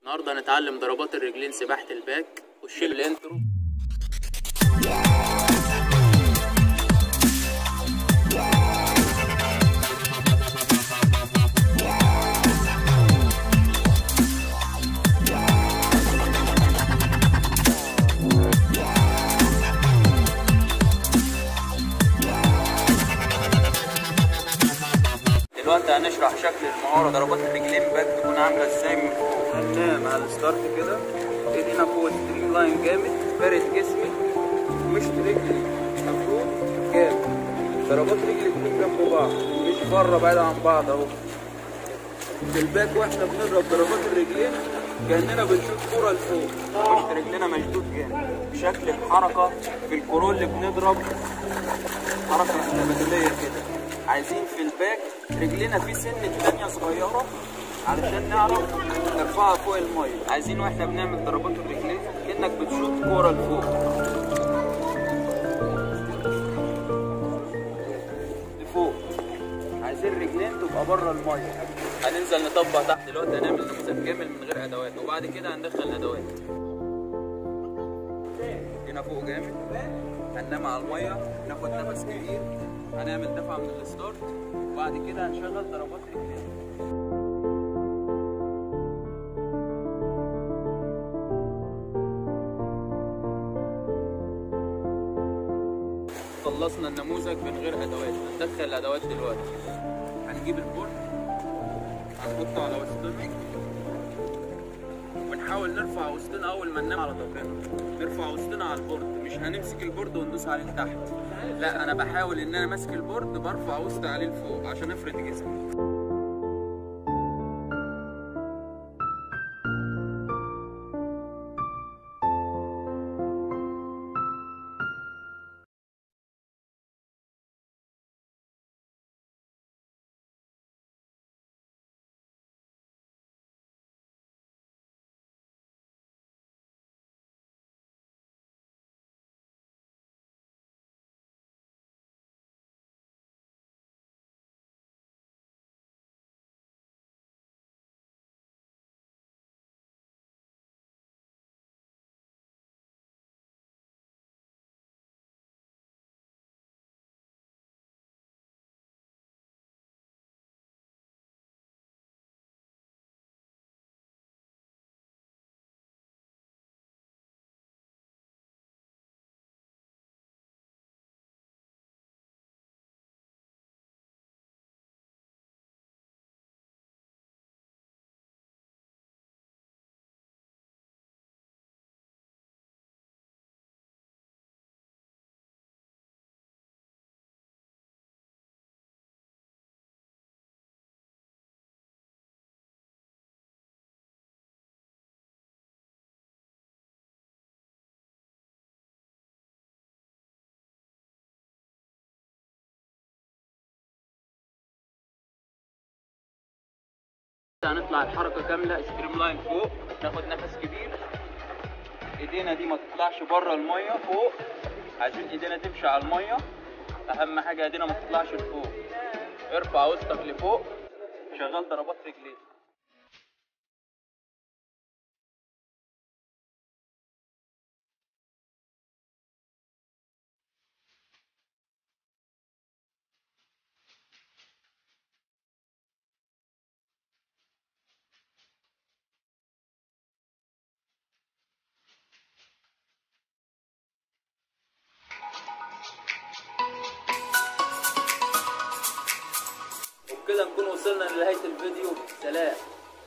النهارده هنتعلم ضربات الرجلين سباحة الباك والشيل الانترو دلوقتي هنشرح شكل المهارة ضربات الرجلين باك تكون عاملة ازاي من فوق هننام على الستارت كده ايدينا فوق ستريم لاين جامد فارد جسمي مش رجلي مفروض جامد ضربات رجلي تكون جنب بعض مش بره بعيد عن بعض اهو في الباك واحنا بنضرب ضربات الرجلين كاننا بنشوط كوره لفوق مش رجلنا مشدود جامد بشكل الحركه في الكرول اللي بنضرب حركه متبادليه كده عايزين في الباك رجلنا في سن تانية صغيره علشان نعرف نرفعها فوق الميه عايزين واحنا بنعمل ضربات الرجلين كانك بتشوط كوره لفوق لفوق عايزين رجلين تبقى بره الميه هننزل نطبق تحت دلوقتي هنعمل نموذج كامل من غير ادوات وبعد كده هندخل ادوات هنا فوق جامد هننام على الميه ناخد نفس كبير هنعمل دفعه من الستارت وبعد كده هنشغل ضربات رجلين خلصنا النموذج من غير ادوات هندخل الادوات دلوقتي هنجيب البورد هنحطه على وسطنا ونحاول نرفع وسطنا اول ما ننام على ظهرنا نرفع وسطنا على البورد مش هنمسك البورد وندوس عليه لتحت لا انا بحاول ان انا ماسك البورد برفع وسطي عليه لفوق عشان افرد جسمي هنطلع الحركة كاملة ستريم لاين فوق ناخد نفس كبير ايدينا دي ما تطلعش بره المية فوق عايزين ايدينا تمشي على المية اهم حاجة ايدينا ما تطلعش لفوق ارفع وسطك لفوق شغال ضربات رجلين وبكده نكون وصلنا لنهاية الفيديو سلام